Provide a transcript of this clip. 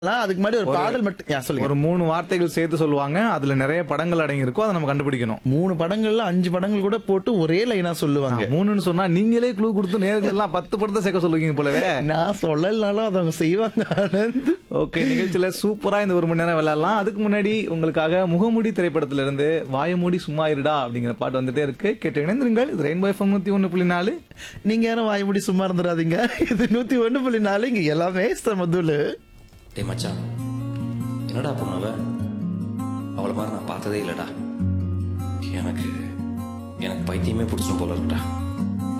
அதுக்கு முன்னாடி ஒரு பாடல் மட்டும் யா, சொல்லுங்க ஒரு மூணு வார்த்தைகள் சேர்த்து சொல்லுவாங்க அதுல நிறைய படங்கள் அடங்கி இருக்கும் அதை நம்ம கண்டுபிடிக்கணும் மூணு படங்கள்ல அஞ்சு படங்கள் கூட போட்டு ஒரே லைனா சொல்லுவாங்க மூணுன்னு சொன்னா நீங்களே க்ளூ கொடுத்து நேர்கள் எல்லாம் பத்து படத்தை சேர்க்க சொல்லுவீங்க போலவே நான் சொல்லலனாலும் அதை அவங்க செய்வாங்க ஆனந்த் ஓகே நிகழ்ச்சியில சூப்பரா இந்த ஒரு மணி நேரம் விளையாடலாம் அதுக்கு முன்னாடி உங்களுக்காக முகமூடி திரைப்படத்துல இருந்து வாயமூடி சும்மா இருடா அப்படிங்கிற பாட்டு வந்துட்டே இருக்கு கேட்டு இணைந்திருங்கள் இது ரெயின்போ எஃப்எம் நூத்தி ஒண்ணு புள்ளி நாலு நீங்க யாரும் வாய் மூடி சும்மா இருந்துடாதீங்க இது நூத்தி ஒண்ணு புள்ளி நாலு இங்க எல்லாமே சமதுல டேய் மச்சான் என்னடா பொண்ணவ அவளை மாதிரி நான் பார்த்ததே இல்லைடா எனக்கு எனக்கு பைத்தியமே பிடிச்சும் போல இருக்குடா